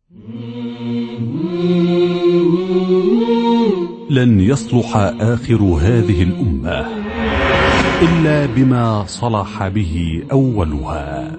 لن يصلح آخر هذه الأمة إلا بما صلح به أولها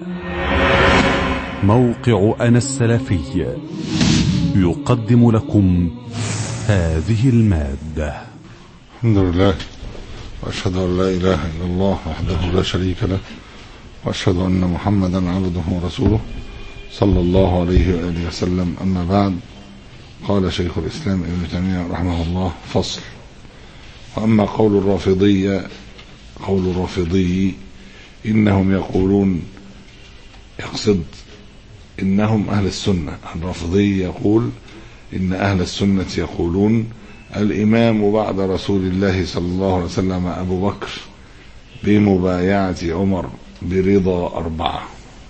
موقع أنا السلفي يقدم لكم هذه المادة الحمد لله وأشهد أن لا إله إلا الله وحده لا شريك له وأشهد أن محمدا عبده ورسوله صلى الله عليه وآله وسلم أما بعد قال شيخ الإسلام ابن تيمية رحمه الله فصل وأما قول الرافضية قول الرافضي إنهم يقولون يقصد إنهم أهل السنة الرافضي يقول إن أهل السنة يقولون الإمام بعد رسول الله صلى الله عليه وسلم أبو بكر بمبايعة عمر برضا أربعة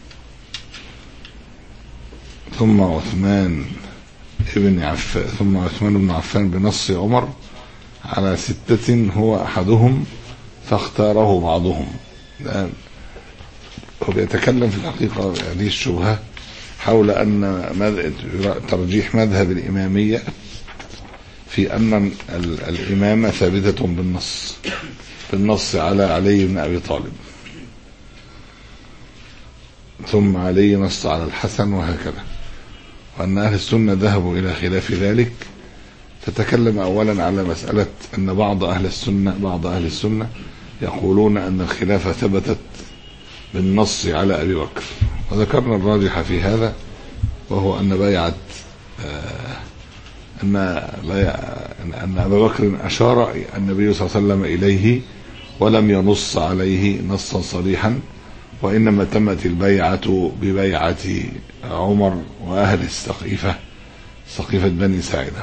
ثم عثمان ابن عفان ثم عثمان بن عفان بنص عمر على ستة هو أحدهم فاختاره بعضهم الآن هو بيتكلم في الحقيقة هذه الشبهة حول أن ترجيح مذهب الإمامية في أن الإمامة ثابتة بالنص بالنص على علي بن أبي طالب ثم علي نص على الحسن وهكذا وأن أهل السنة ذهبوا إلى خلاف ذلك فتكلم أولا على مسألة أن بعض أهل السنة بعض أهل السنة يقولون أن الخلافة ثبتت بالنص على أبي بكر وذكرنا الراجح في هذا وهو أن بيعة أن أن أبا بكر أشار النبي صلى الله عليه وسلم إليه ولم ينص عليه نصا صريحا وإنما تمت البيعة ببيعة عمر وأهل السقيفة سقيفة بني ساعدة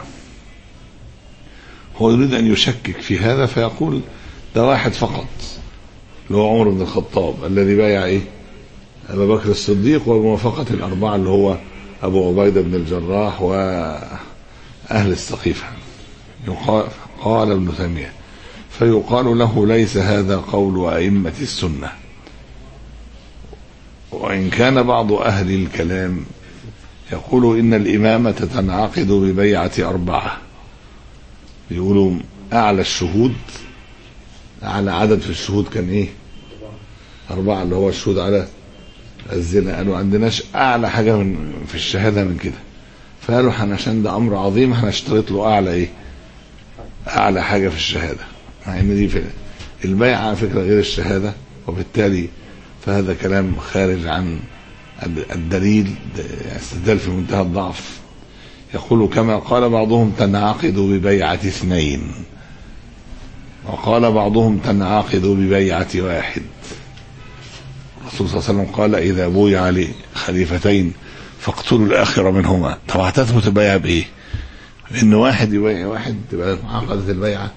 هو يريد أن يشكك في هذا فيقول ده واحد فقط اللي هو عمر بن الخطاب الذي بايع إيه أبا بكر الصديق وبموافقة الأربعة اللي هو أبو عبيدة بن الجراح وأهل السقيفة قال ابن تيمية فيقال له ليس هذا قول أئمة السنة وإن كان بعض أهل الكلام يقول إن الإمامة تنعقد ببيعة أربعة يقولوا أعلى الشهود أعلى عدد في الشهود كان إيه أربعة اللي هو الشهود على الزنا قالوا عندناش أعلى حاجة من في الشهادة من كده فقالوا احنا عشان ده أمر عظيم هنشترط له أعلى إيه أعلى حاجة في الشهادة مع إن دي في البيعة على فكرة غير الشهادة وبالتالي فهذا كلام خارج عن الدليل استدلال في منتهى الضعف يقول كما قال بعضهم تنعقد ببيعة اثنين وقال بعضهم تنعقد ببيعة واحد الرسول صلى الله عليه وسلم قال إذا بويع لخليفتين فاقتلوا الآخر منهما طب هتثبت البيعة بإيه؟ بإن واحد يبيع واحد تبقى عقدت البيعة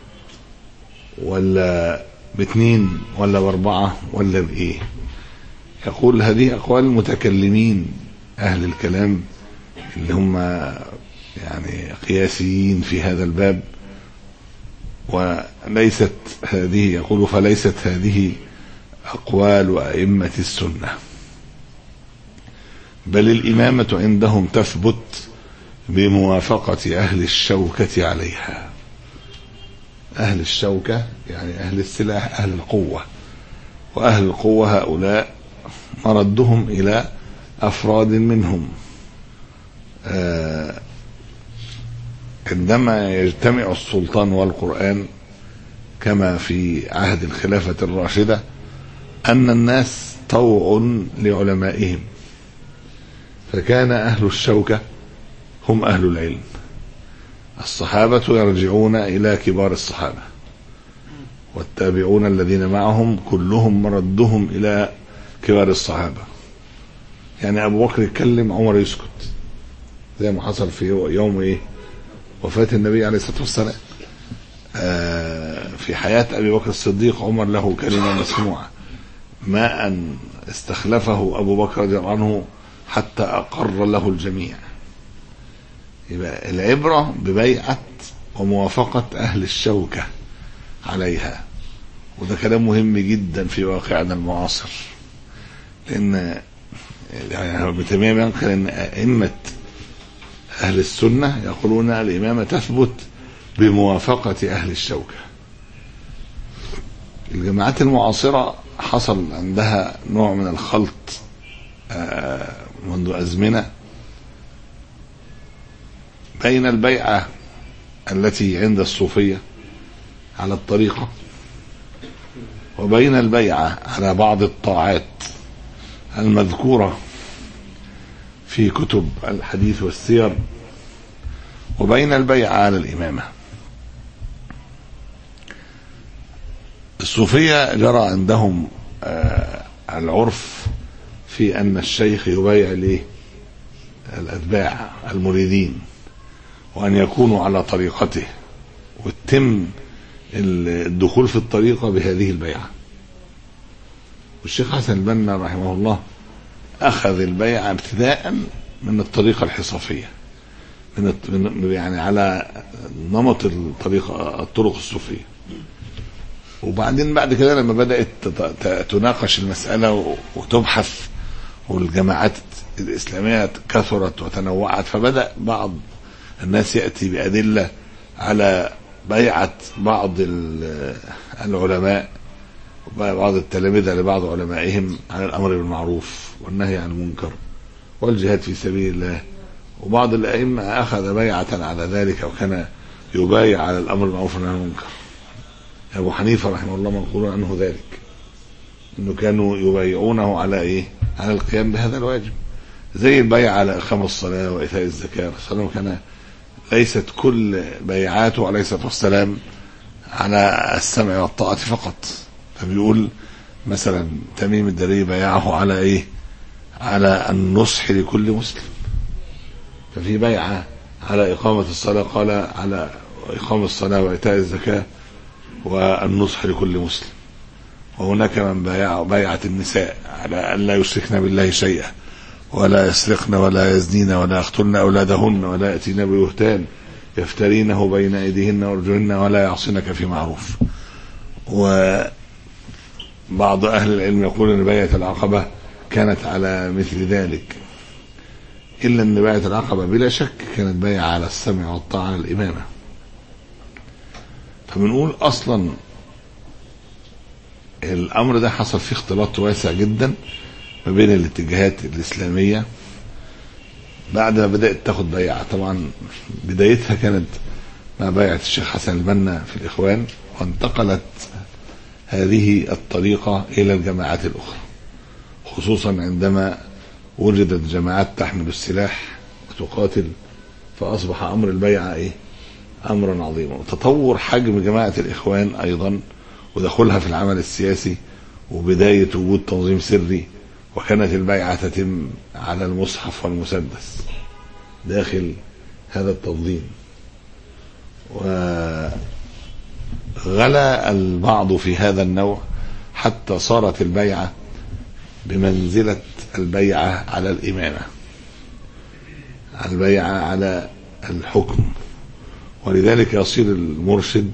ولا باثنين ولا بأربعة ولا بإيه؟ يقول هذه أقوال المتكلمين أهل الكلام اللي هم يعني قياسيين في هذا الباب وليست هذه يقول فليست هذه أقوال أئمة السنة بل الإمامة عندهم تثبت بموافقة أهل الشوكة عليها أهل الشوكة يعني أهل السلاح أهل القوة وأهل القوة هؤلاء مردهم إلى أفراد منهم عندما يجتمع السلطان والقرآن كما في عهد الخلافة الراشدة أن الناس طوع لعلمائهم فكان أهل الشوكة هم أهل العلم الصحابة يرجعون إلى كبار الصحابة والتابعون الذين معهم كلهم مردهم إلى كبار الصحابة يعني أبو بكر يتكلم عمر يسكت زي ما حصل في يوم إيه وفاة النبي عليه الصلاة والسلام آه في حياة أبي بكر الصديق عمر له كلمة مسموعة ما أن استخلفه أبو بكر رضي الله عنه حتى أقر له الجميع يبقى العبرة ببيعة وموافقة أهل الشوكة عليها وده كلام مهم جدا في واقعنا المعاصر لأن يعني ابن تيمية بينقل أن أئمة أهل السنة يقولون الإمامة تثبت بموافقة أهل الشوكة الجماعات المعاصرة حصل عندها نوع من الخلط آه، منذ أزمنة بين البيعة التي عند الصوفية على الطريقة وبين البيعة على بعض الطاعات المذكورة في كتب الحديث والسير وبين البيعة على الإمامة الصوفية جرى عندهم آه، العرف في أن الشيخ يبايع ليه الأتباع المريدين وأن يكونوا على طريقته وتم الدخول في الطريقة بهذه البيعة والشيخ حسن البنا رحمه الله أخذ البيعة ابتداء من الطريقة الحصافية من الت- من- يعني على نمط الطريقة الطرق الصوفية وبعدين بعد كده لما بدأت تت- ت- تناقش المسألة و- وتبحث والجماعات الإسلامية كثرت وتنوعت فبدأ بعض الناس يأتي بأدلة على بيعة بعض ال- العلماء بعض التلامذة لبعض علمائهم على الأمر بالمعروف والنهي عن المنكر والجهاد في سبيل الله وبعض الأئمة أخذ بيعة على ذلك وكان يبايع على الأمر بالمعروف والنهي عن المنكر أبو حنيفة رحمه الله منقول عنه ذلك أنه كانوا يبايعونه على إيه؟ على القيام بهذا الواجب زي البيع على إقام الصلاة وإيتاء الزكاة الرسول كان ليست كل بيعاته عليه الصلاة والسلام على السمع والطاعة فقط فبيقول مثلا تميم الدري بايعه على ايه على النصح لكل مسلم ففي بيعة على إقامة الصلاة قال على إقام الصلاة وإيتاء الزكاة والنصح لكل مسلم وهناك من بايع بيعة النساء على ألا يشركن بالله شيئا ولا يسرقن ولا يزنين ولا يقتلن أولادهن ولا يأتين ببهتان يفترينه بين أيديهن وأرجلهن ولا يعصينك في معروف وبعض أهل العلم يقول أن بيعة العقبة كانت على مثل ذلك إلا أن بيعة العقبة بلا شك كانت بيعة على السمع والطاعة على الإمامة فبنقول أصلا الأمر ده حصل فيه اختلاط واسع جدا ما بين الاتجاهات الإسلامية بعد ما بدأت تاخد بيعة طبعا بدايتها كانت مع بيعة الشيخ حسن البنا في الإخوان وانتقلت هذه الطريقة إلى الجماعات الأخرى خصوصا عندما وجدت جماعات تحمل السلاح وتقاتل فأصبح أمر البيعة إيه؟ أمرا عظيما وتطور حجم جماعة الإخوان أيضا ودخولها في العمل السياسي وبداية وجود تنظيم سري وكانت البيعة تتم على المصحف والمسدس داخل هذا التنظيم وغلا البعض في هذا النوع حتى صارت البيعة بمنزلة البيعة على الإمامة البيعة على الحكم ولذلك يصير المرشد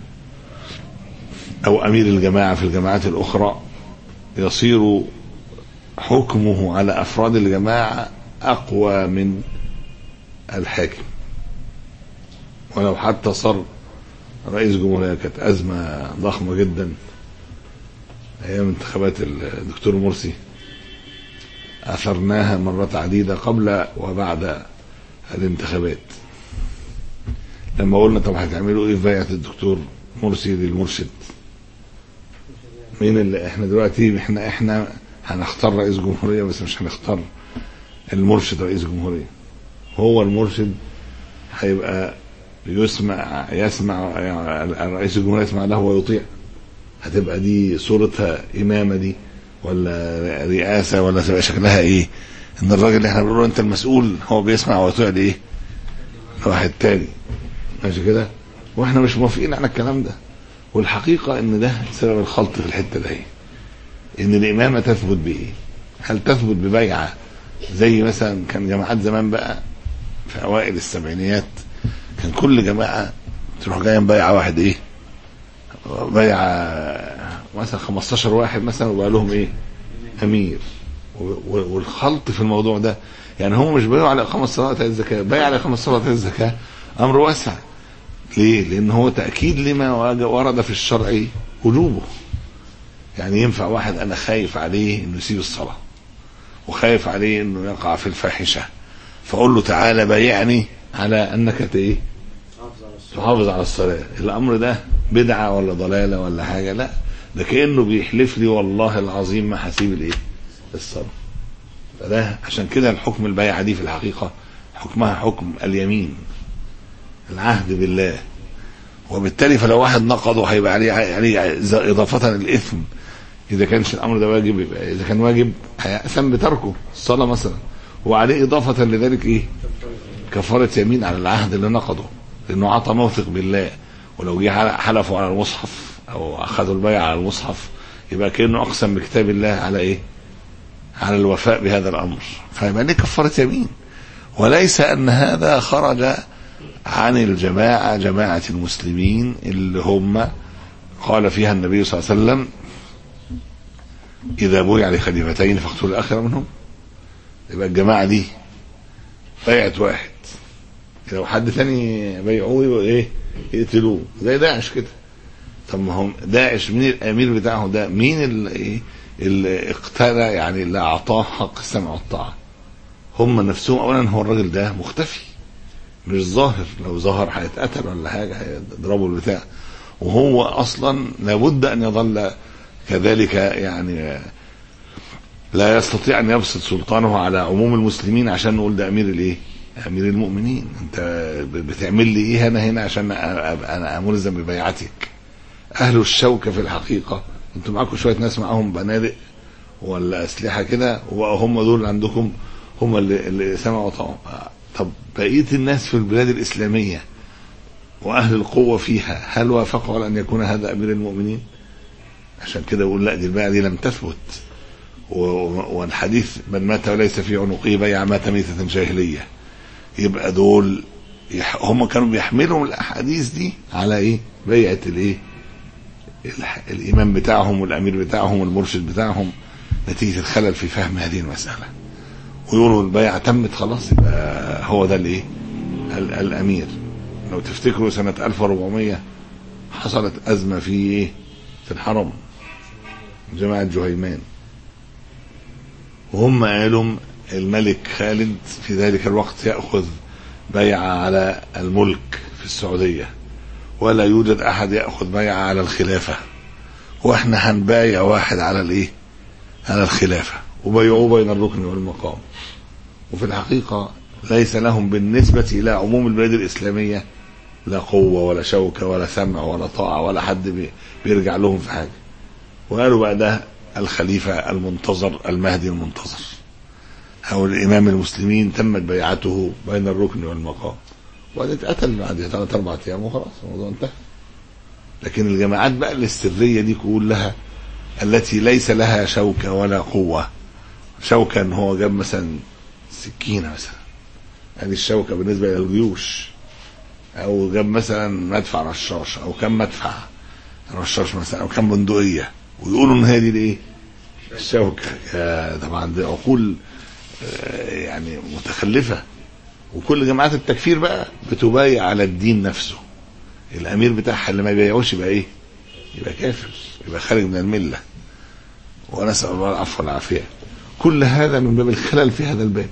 أو أمير الجماعة في الجماعات الأخرى يصير حكمه على أفراد الجماعة أقوى من الحاكم ولو حتى صار رئيس جمهورية كانت أزمة ضخمة جدا أيام انتخابات الدكتور مرسي أثرناها مرات عديدة قبل وبعد الانتخابات لما قلنا طب هتعملوا ايه في بيعة الدكتور مرسي للمرشد مين اللي احنا دلوقتي احنا احنا هنختار رئيس جمهورية بس مش هنختار المرشد رئيس جمهورية هو المرشد هيبقى يسمع يسمع رئيس الجمهورية يسمع له ويطيع هتبقى دي صورتها إمامة دي ولا رئاسة ولا تبقى شكلها إيه إن الراجل اللي إحنا بنقول له أنت المسؤول هو بيسمع ويطيع لإيه لواحد تاني ماشي كده وإحنا مش موافقين على الكلام ده والحقيقة إن ده سبب الخلط في الحتة ده إن الإمامة تثبت بإيه هل تثبت ببيعة زي مثلا كان جماعات زمان بقى في أوائل السبعينيات كان كل جماعة تروح جاية مبايعة واحد إيه بيعة مثلا 15 واحد مثلا وبقى لهم إيه أمير و- و- والخلط في الموضوع ده يعني هم مش بايعوا على اقامه الصلاه وإيتاء الزكاه بايع على اقامه الصلاه وإيتاء الزكاه امر واسع ليه؟ لان هو تاكيد لما وج- ورد في الشرع وجوبه يعني ينفع واحد انا خايف عليه انه يسيب الصلاه وخايف عليه انه يقع في الفاحشه فاقول له تعالى بايعني على انك ت- ايه تحافظ على الصلاه الامر ده بدعه ولا ضلاله ولا حاجه لا ده كانه بيحلف لي والله العظيم ما هسيب الايه الصلاه فده عشان كده الحكم البيعه دي في الحقيقه حكمها حكم اليمين العهد بالله وبالتالي فلو واحد نقضه هيبقى عليه عليه اضافه الاثم اذا كانش الامر ده واجب يبقى اذا كان واجب هيأثم بتركه الصلاه مثلا وعليه اضافه لذلك ايه كفاره يمين على العهد اللي نقضه لانه عطى موثق بالله ولو جه حلفوا على المصحف او اخذوا البيع على المصحف يبقى كانه اقسم بكتاب الله على ايه على الوفاء بهذا الامر فيبقى ليه كفاره يمين وليس ان هذا خرج عن الجماعه جماعه المسلمين اللي هم قال فيها النبي صلى الله عليه وسلم اذا بويع لخليفتين فاقتلوا الاخر منهم يبقى الجماعه دي بيعت واحد لو حد ثاني بيعوه يبقى ايه يقتلوه زي داعش كده طب ما هم داعش مين الامير بتاعهم ده مين اللي ايه اللي اقتنى يعني اللي اعطاه حق السمع والطاعه هم نفسهم اولا هو الراجل ده مختفي مش ظاهر لو ظهر هيتقتل ولا حاجه هيضربوا البتاع وهو اصلا لابد ان يظل كذلك يعني لا يستطيع ان يبسط سلطانه على عموم المسلمين عشان نقول ده امير الايه؟ امير المؤمنين انت بتعمل لي ايه انا هنا عشان ابقى انا ملزم ببيعتك اهل الشوكه في الحقيقه انتوا معاكم شويه ناس معاهم بنادق ولا اسلحه كده وهم دول اللي عندكم هم اللي, اللي سمعوا طبعا طب بقيه الناس في البلاد الاسلاميه واهل القوه فيها هل وافقوا على ان يكون هذا امير المؤمنين؟ عشان كده يقول لا دي البيعه دي لم تثبت والحديث من مات وليس في عنقه بيع مات ميتة جاهلية يبقى دول يح... هم كانوا بيحملوا الاحاديث دي على ايه بيعة الايه الح... الامام بتاعهم والامير بتاعهم والمرشد بتاعهم نتيجة الخلل في فهم هذه المسألة ويقولوا البيعة تمت خلاص يبقى هو ده الايه ال... الامير لو تفتكروا سنة 1400 حصلت ازمة في ايه في الحرم جماعة جهيمان وهم قالوا الملك خالد في ذلك الوقت يأخذ بيعة على الملك في السعودية ولا يوجد أحد يأخذ بيعة على الخلافة وإحنا هنبايع واحد على الإيه؟ على الخلافة وبيعوه بين الركن والمقام وفي الحقيقة ليس لهم بالنسبة إلى عموم البلاد الإسلامية لا قوة ولا شوكة ولا سمع ولا طاعة ولا حد بيرجع لهم في حاجة وقالوا بعدها الخليفة المنتظر المهدي المنتظر أو الإمام المسلمين تمت بيعته بين الركن والمقام وبعدين اتقتل بعد ثلاث أربع أيام وخلاص الموضوع انتهى لكن الجماعات بقى الاسترية دي كلها التي ليس لها شوكة ولا قوة شوكة ان هو جاب مثلا سكينة مثلا هذه الشوكة بالنسبة إلى الجيوش أو جاب مثلا مدفع رشاش أو كم مدفع رشاش مثلا أو كم بندقية ويقولوا ان هي دي الايه؟ الشوكه يا طبعا دي عقول يعني متخلفه وكل جماعات التكفير بقى بتبايع على الدين نفسه الامير بتاعها اللي ما يبايعوش يبقى ايه؟ يبقى كافر يبقى خارج من المله ونسال الله العفو والعافيه كل هذا من باب الخلل في هذا الباب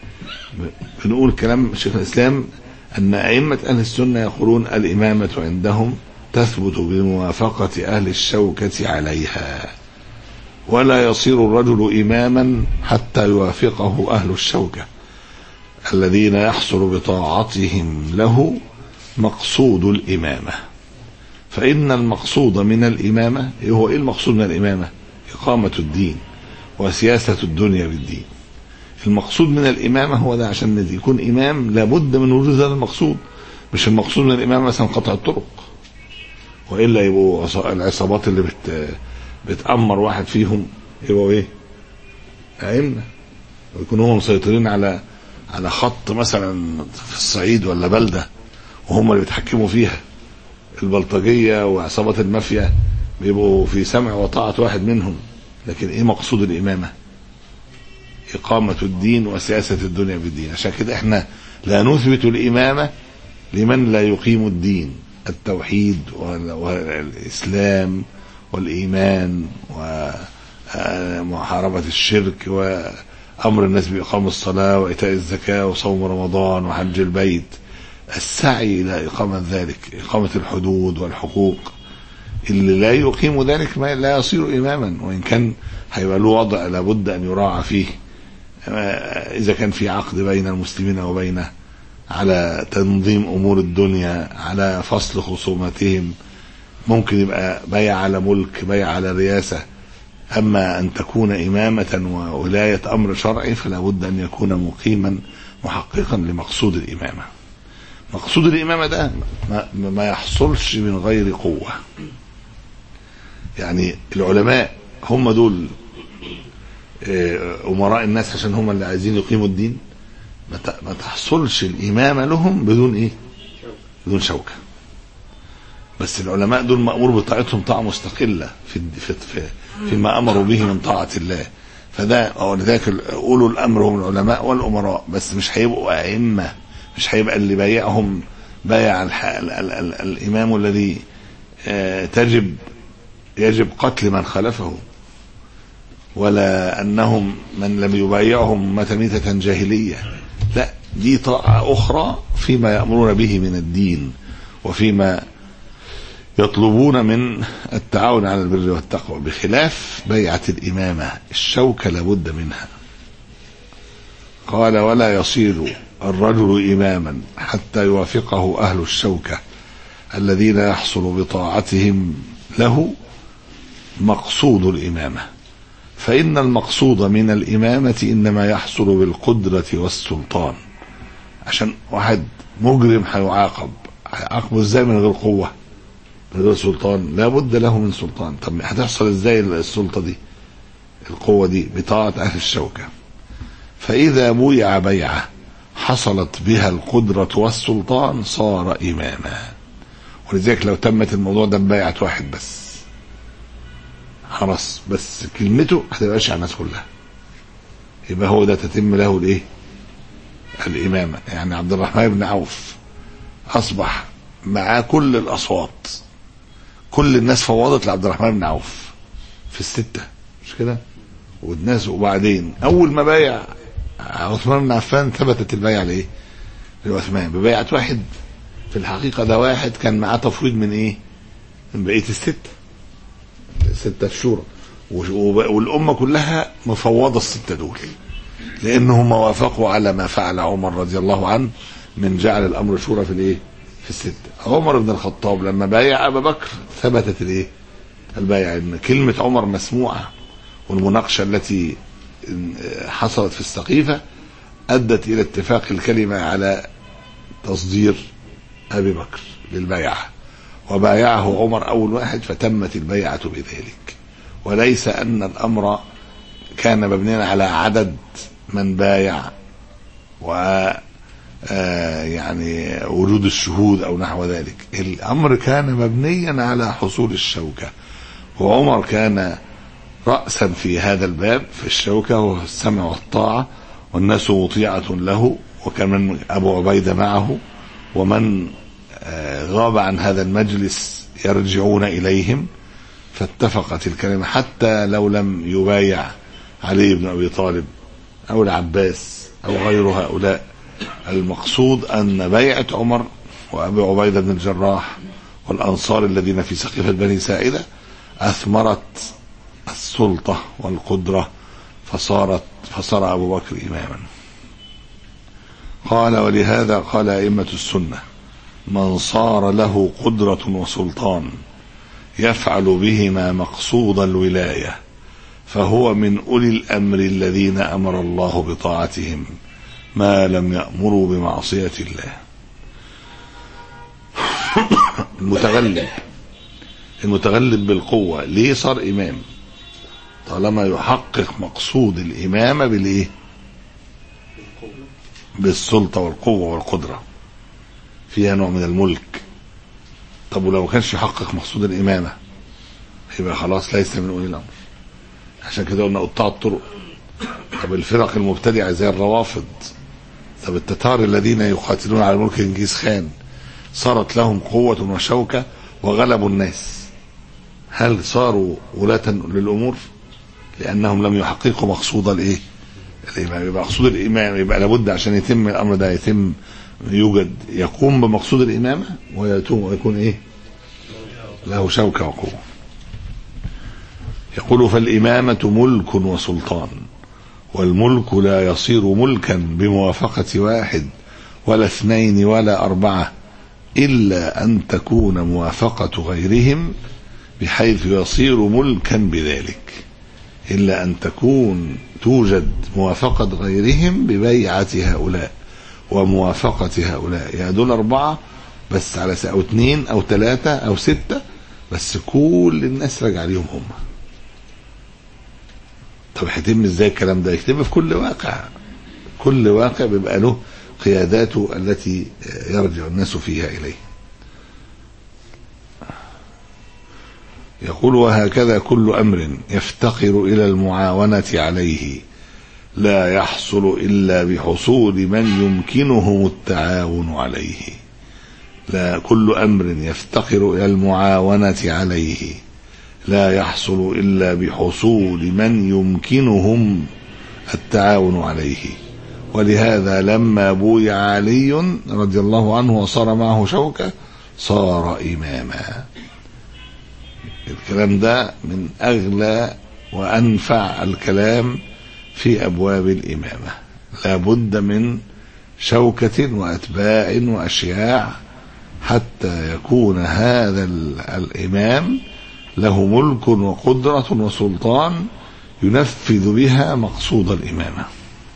بنقول كلام شيخ الاسلام ان ائمه اهل السنه يقولون الامامه عندهم تثبت بموافقة أهل الشوكة عليها ولا يصير الرجل إماما حتى يوافقه أهل الشوكة الذين يحصل بطاعتهم له مقصود الإمامة فإن المقصود من الإمامة هو إيه المقصود من الإمامة إقامة الدين وسياسة الدنيا بالدين المقصود من الإمامة هو ده عشان يكون إمام لابد من وجود هذا المقصود مش المقصود من الإمامة مثلا قطع الطرق والا يبقوا العصابات اللي بت بتأمر واحد فيهم يبقوا ايه؟ ائمه ويكونوا هم مسيطرين على على خط مثلا في الصعيد ولا بلده وهم اللي بيتحكموا فيها البلطجيه وعصابات المافيا بيبقوا في سمع وطاعه واحد منهم لكن ايه مقصود الامامه؟ إقامة الدين وسياسة الدنيا بالدين عشان كده احنا لا نثبت الإمامة لمن لا يقيم الدين التوحيد والإسلام والإيمان ومحاربة الشرك وأمر الناس بإقام الصلاة وإيتاء الزكاة وصوم رمضان وحج البيت السعي إلى إقامة ذلك إقامة الحدود والحقوق اللي لا يقيم ذلك ما لا يصير إماما وإن كان هيبقى له وضع لابد أن يراعى فيه إذا كان في عقد بين المسلمين وبينه على تنظيم أمور الدنيا على فصل خصوماتهم ممكن يبقى بيع على ملك بيع على رياسة أما أن تكون إمامة وولاية أمر شرعي فلا بد أن يكون مقيما محققا لمقصود الإمامة مقصود الإمامة ده ما, ما يحصلش من غير قوة يعني العلماء هم دول أمراء الناس عشان هم اللي عايزين يقيموا الدين ما تحصلش الإمامة لهم بدون إيه بدون شوكة بس العلماء دول مأمور بطاعتهم طاعة مستقلة في في في فيما أمروا به من طاعة الله فده ولذلك أولو الأمر هم العلماء والأمراء بس مش هيبقوا أئمة مش هيبقى اللي بايعهم بايع ال ال ال ال الإمام الذي تجب يجب قتل من خلفه ولا أنهم من لم يبايعهم متى ميتة جاهلية لا دي طاعة أخرى فيما يأمرون به من الدين وفيما يطلبون من التعاون على البر والتقوى بخلاف بيعة الإمامة الشوكة لابد منها قال ولا يصير الرجل إماما حتى يوافقه أهل الشوكة الذين يحصل بطاعتهم له مقصود الإمامة فإن المقصود من الإمامة إنما يحصل بالقدرة والسلطان عشان واحد مجرم هيعاقب هيعاقبه ازاي من غير قوة من غير سلطان لا بد له من سلطان طب هتحصل ازاي السلطة دي القوة دي بطاعة أهل الشوكة فإذا بويع بيعة حصلت بها القدرة والسلطان صار إماما ولذلك لو تمت الموضوع ده ببيعة واحد بس خلاص بس كلمته هتبقاش على الناس كلها يبقى هو ده تتم له الايه الامامه يعني عبد الرحمن بن عوف اصبح معاه كل الاصوات كل الناس فوضت لعبد الرحمن بن عوف في السته مش كده والناس وبعدين اول ما بايع عثمان بن عفان ثبتت البيعه لايه لعثمان ببيعه واحد في الحقيقه ده واحد كان معاه تفويض من ايه من بقيه السته ستة الشورى والأمة كلها مفوضة الستة دول لأنهم وافقوا على ما فعل عمر رضي الله عنه من جعل الأمر شورى في الإيه؟ في الستة عمر بن الخطاب لما بايع أبا بكر ثبتت الإيه؟ البيع إن كلمة عمر مسموعة والمناقشة التي حصلت في السقيفة أدت إلى اتفاق الكلمة على تصدير أبي بكر للبيعة وبايعه عمر أول واحد فتمت البيعة بذلك وليس أن الأمر كان مبنيا على عدد من بايع و يعني وجود الشهود أو نحو ذلك الأمر كان مبنيا على حصول الشوكة وعمر كان رأسا في هذا الباب في الشوكة والسمع والطاعة والناس مطيعة له وكان أبو عبيدة معه ومن غاب عن هذا المجلس يرجعون إليهم فاتفقت الكلمة حتى لو لم يبايع علي بن أبي طالب أو العباس أو غير هؤلاء المقصود أن بيعة عمر وأبي عبيدة بن الجراح والأنصار الذين في سقيفة بني سائدة أثمرت السلطة والقدرة فصارت فصار أبو بكر إماما قال ولهذا قال أئمة السنة من صار له قدرة وسلطان يفعل بهما مقصود الولاية فهو من أولي الأمر الذين أمر الله بطاعتهم ما لم يأمروا بمعصية الله المتغلب المتغلب بالقوة ليه صار إمام طالما يحقق مقصود الإمامة بالإيه بالسلطة والقوة والقدرة فيها نوع من الملك طب ولو ما كانش يحقق مقصود الإمامة يبقى خلاص ليس من أولي الأمر عشان كده قلنا قطاع الطرق طب الفرق المبتدعة زي الروافض طب التتار الذين يقاتلون على ملك جنكيز خان صارت لهم قوة وشوكة وغلبوا الناس هل صاروا ولاة للأمور لأنهم لم يحققوا مقصود الإيه الإمام يبقى مقصود الإمام يبقى لابد عشان يتم الأمر ده يتم يوجد يقوم بمقصود الإمامة ويتوم ويكون إيه له شوكة وقوة يقول فالإمامة ملك وسلطان والملك لا يصير ملكا بموافقة واحد ولا اثنين ولا أربعة إلا أن تكون موافقة غيرهم بحيث يصير ملكا بذلك إلا أن تكون توجد موافقة غيرهم ببيعة هؤلاء وموافقة هؤلاء يا دول أربعة بس على س- أو اثنين أو ثلاثة أو ستة بس كل الناس راجع عليهم هم طب هيتم ازاي الكلام ده يكتب في كل واقع كل واقع بيبقى له قياداته التي يرجع الناس فيها إليه يقول وهكذا كل أمر يفتقر إلى المعاونة عليه لا يحصل إلا بحصول من يمكنهم التعاون عليه لا كل أمر يفتقر إلى المعاونة عليه لا يحصل إلا بحصول من يمكنهم التعاون عليه ولهذا لما بويع علي رضي الله عنه وصار معه شوكة صار إماما الكلام ده من أغلى وأنفع الكلام في أبواب الإمامة لا بد من شوكة وأتباع وأشياع حتى يكون هذا ال- الإمام له ملك وقدرة وسلطان ينفذ بها مقصود الإمامة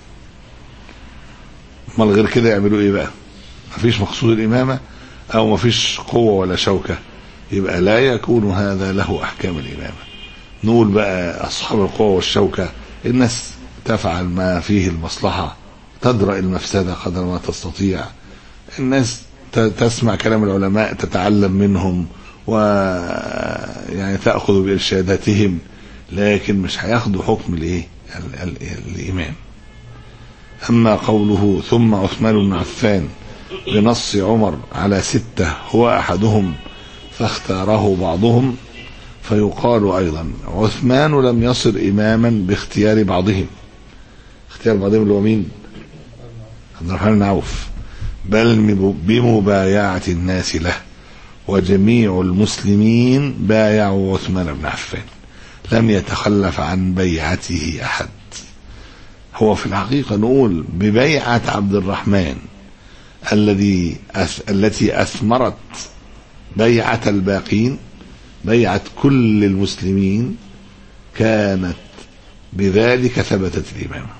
امال غير كده يعملوا ايه بقى مفيش مقصود الإمامة أو مفيش قوة ولا شوكة يبقى لا يكون هذا له أحكام الإمامة نقول بقى أصحاب القوة والشوكة الناس تفعل ما فيه المصلحة تدرأ المفسدة قدر ما تستطيع الناس ت- تسمع كلام العلماء تتعلم منهم و يعني تأخذ بإرشاداتهم لكن مش هياخدوا حكم الايه ال- ال- الإمام أما قوله ثم عثمان بن عفان بنص عمر على ستة هو أحدهم فاختاره بعضهم فيقال أيضا عثمان لم يصر إماما باختيار بعضهم اختيار بعضهم اللي هو مين عبد الرحمن بن عوف بل بمبايعة الناس له وجميع المسلمين بايعوا عثمان بن عفان لم يتخلف عن بيعته أحد هو في الحقيقة نقول ببيعة عبد الرحمن الذي أث... التي أثمرت بيعة الباقين بيعة كل المسلمين كانت بذلك ثبتت الإمامة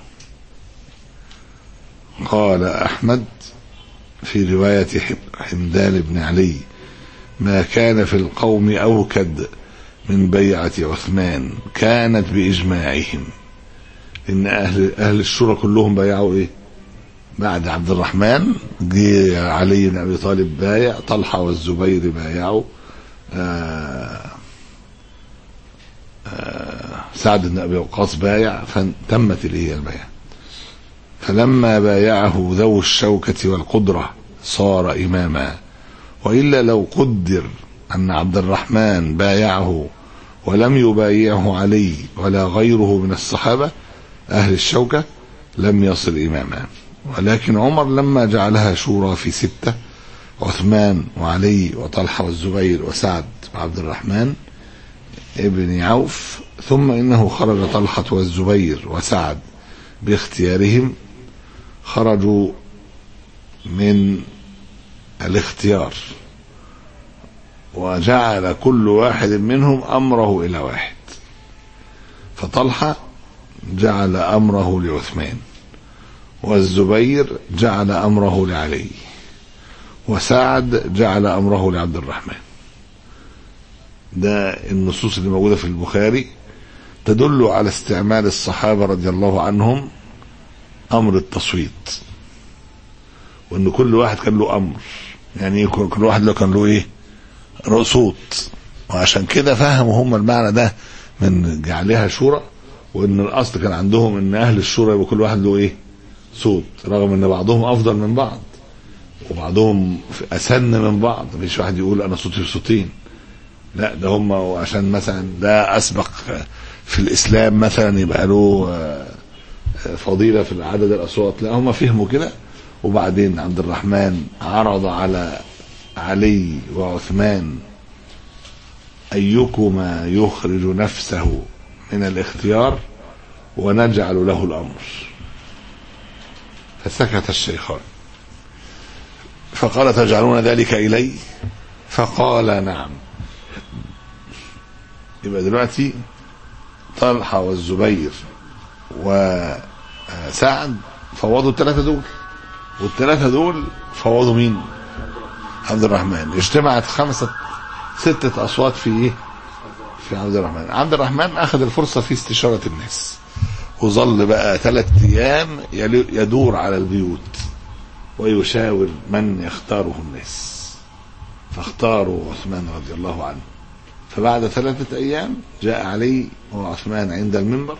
قال أحمد في رواية حمدان بن علي ما كان في القوم أوكد من بيعة عثمان كانت بإجماعهم إن أهل أهل الشورى كلهم بايعوا إيه؟ بعد عبد الرحمن جه علي بن أبي طالب بايع طلحة والزبير بايعوا آه آه سعد بن أبي وقاص بايع فتمت الإيه البيعة فلما بايعه ذو الشوكة والقدرة صار إماما وإلا لو قدر أن عبد الرحمن بايعه ولم يبايعه علي ولا غيره من الصحابة أهل الشوكة لم يصل إماما ولكن عمر لما جعلها شورى في ستة عثمان وعلي وطلحة والزبير وسعد وعبد الرحمن ابن عوف ثم إنه خرج طلحة والزبير وسعد باختيارهم خرجوا من الاختيار وجعل كل واحد منهم امره الى واحد فطلحه جعل امره لعثمان والزبير جعل امره لعلي وسعد جعل امره لعبد الرحمن ده النصوص اللي موجوده في البخاري تدل على استعمال الصحابه رضي الله عنهم امر التصويت وان كل واحد كان له امر يعني كل واحد له كان له ايه صوت وعشان كده فهموا هم المعنى ده من جعلها شورى وان الاصل كان عندهم ان اهل الشورى يبقى كل واحد له ايه صوت رغم ان بعضهم افضل من بعض وبعضهم اسن من بعض مفيش واحد يقول انا صوتي بصوتين لا ده هم عشان مثلا ده اسبق في الاسلام مثلا يبقى له فضيله في عدد الاصوات لا هم فهموا كده وبعدين عبد الرحمن عرض على علي وعثمان ايكما يخرج نفسه من الاختيار ونجعل له الامر فسكت الشيخان فقال تجعلون ذلك الي فقال نعم يبقى دلوقتي طلحه والزبير وسعد فوضوا الثلاثه دول والثلاثه دول فوضوا مين عبد الرحمن اجتمعت خمسه سته اصوات في ايه في عبد الرحمن عبد الرحمن اخذ الفرصه في استشاره الناس وظل بقى ثلاث ايام يدور على البيوت ويشاور من يختاره الناس فاختاروا عثمان رضي الله عنه فبعد ثلاثة أيام جاء علي وعثمان عند المنبر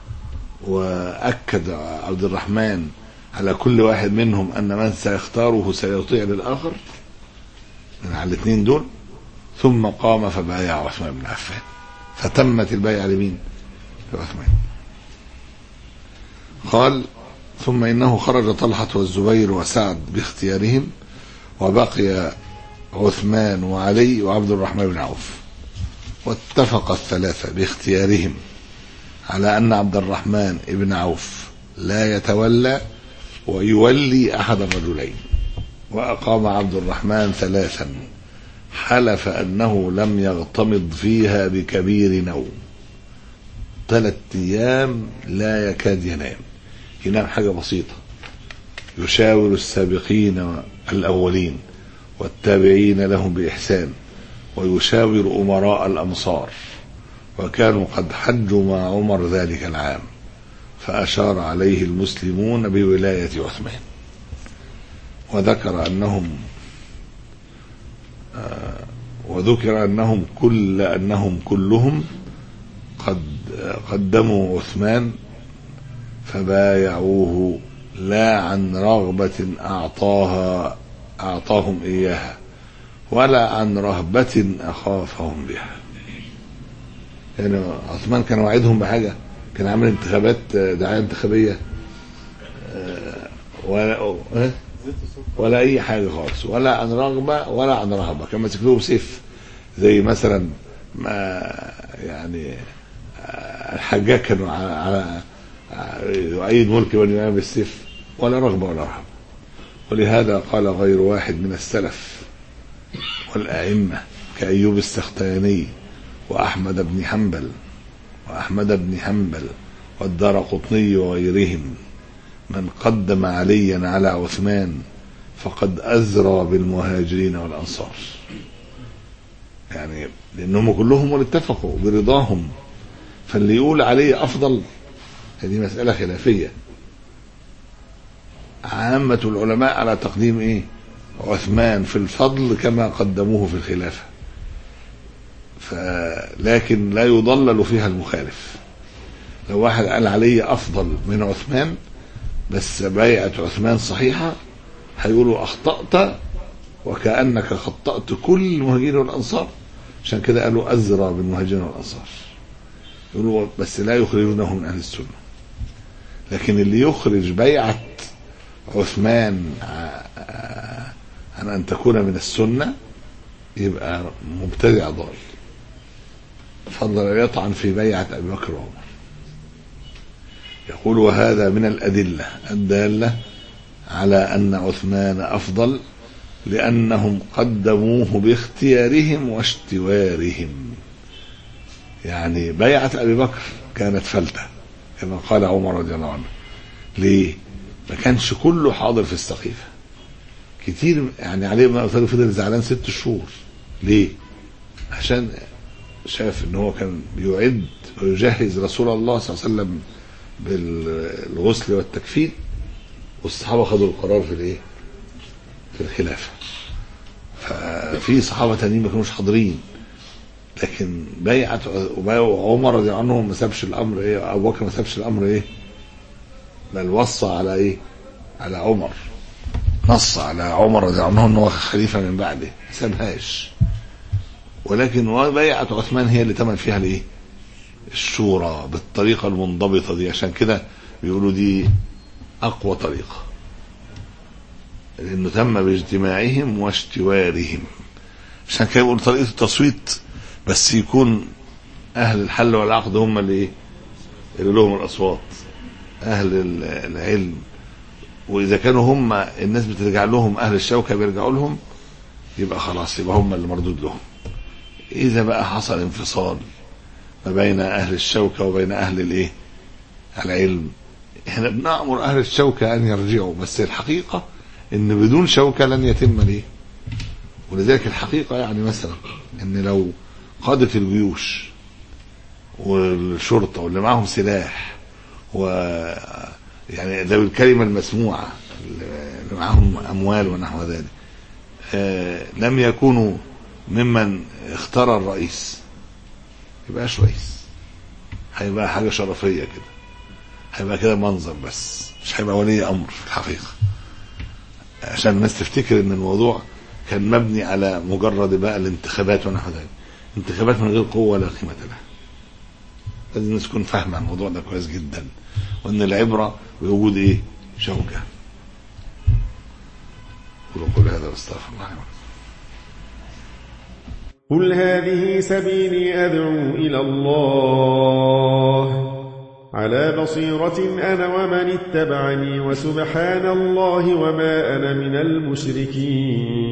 وأكد عبد الرحمن على كل واحد منهم أن من سيختاره سيطيع للآخر من على الاثنين دول ثم قام فبايع عثمان بن عفان فتمت البيعة لمين؟ لعثمان قال ثم إنه خرج طلحة والزبير وسعد باختيارهم وبقي عثمان وعلي وعبد الرحمن بن عوف واتفق الثلاثة باختيارهم على أن عبد الرحمن بن عوف لا يتولى ويولي أحد الرجلين وأقام عبد الرحمن ثلاثا حلف أنه لم يغتمض فيها بكبير نوم ثلاث أيام لا يكاد ينام ينام حاجة بسيطة يشاور السابقين الأولين والتابعين لهم بإحسان ويشاور أمراء الأمصار وكانوا قد حجوا مع عمر ذلك العام فأشار عليه المسلمون بولاية عثمان وذكر أنهم آه وذكر أنهم كل أنهم كلهم قد قدموا عثمان فبايعوه لا عن رغبة أعطاها أعطاهم إياها ولا عن رهبة أخافهم بها يعني عثمان كان وعدهم بحاجة كان عامل انتخابات دعاية انتخابية ولا ولا أي حاجة خالص ولا عن رغبة ولا عن رهبة كان ماسك لهم سيف زي مثلا ما يعني الحجاج كانوا على يؤيد ملك بني اميه بالسيف ولا رغبه ولا رهبه ولهذا قال غير واحد من السلف والائمه كايوب السختياني واحمد بن حنبل واحمد بن حنبل والدار قطني وغيرهم من قدم عليا على عثمان فقد أزرى بالمهاجرين والأنصار يعني لأنهم كلهم اتفقوا برضاهم فاللي يقول عليه أفضل هذه مسألة خلافية عامة العلماء على تقديم إيه عثمان في الفضل كما قدموه في الخلافة لكن لا يضلل فيها المخالف لو واحد قال علي أفضل من عثمان بس بيعة عثمان صحيحة هيقولوا أخطأت وكأنك خطأت كل المهاجرين والأنصار عشان كده قالوا أزرى بالمهاجرين والأنصار يقولوا بس لا يخرجونه من أهل السنة لكن اللي يخرج بيعة عثمان عن أن تكون من السنة يبقى مبتدع ضال فضل يطعن في بيعة أبي بكر وعمر يقول وهذا من الأدلة الدالة على أن عثمان أفضل لأنهم قدموه باختيارهم واشتوارهم يعني بيعة أبي بكر كانت فلتة كما قال عمر رضي الله عنه ليه؟ ما كانش كله حاضر في السقيفة كتير يعني علي بن ابي طالب فضل زعلان ست شهور ليه؟ عشان شاف ان هو كان بيعد ويجهز رسول الله صلى الله عليه وسلم بالغسل والتكفين والصحابه خدوا القرار في الايه؟ في الخلافه. ففي صحابه تانيين ما كانوش حاضرين لكن بيعة عمر رضي الله عنه ما سابش الامر ايه ابو بكر ما سابش الامر ايه بل وصى على ايه على عمر نص على عمر رضي الله عنه انه خليفه من بعده ما سابهاش ولكن بيعة عثمان هي اللي تم فيها الايه الشورى بالطريقه المنضبطه دي عشان كده بيقولوا دي اقوى طريقه لانه تم باجتماعهم واشتوارهم عشان كده بيقولوا طريقه التصويت بس يكون اهل الحل والعقد هم اللي ايه اللي لهم الاصوات اهل العلم واذا كانوا هم الناس بترجع لهم اهل الشوكه بيرجعوا لهم يبقى خلاص يبقى هم اللي مردود لهم اذا بقى حصل انفصال ما بين اهل الشوكه وبين اهل الايه العلم احنا بنامر اهل الشوكه ان يرجعوا بس الحقيقه ان بدون شوكه لن يتم ليه ولذلك الحقيقه يعني مثلا ان لو قاده الجيوش والشرطه واللي معاهم سلاح و يعني ذوي الكلمه المسموعه اللي معاهم اموال ونحو ذلك آه لم يكونوا ممن اختار الرئيس يبقاش رئيس هيبقى حاجه شرفيه كده هيبقى كده منظر بس مش هيبقى ولي امر في الحقيقه عشان الناس تفتكر ان الموضوع كان مبني على مجرد بقى الانتخابات ونحو ذلك انتخابات من غير قوه لا قيمه لها لازم الناس تكون فاهمه الموضوع ده كويس جدا وان العبره بوجود ايه شوكه قل هذا واستغفر الله قل هذه سبيلي أدعو إلى الله على بصيرة أنا ومن اتبعني وسبحان الله وما أنا من المشركين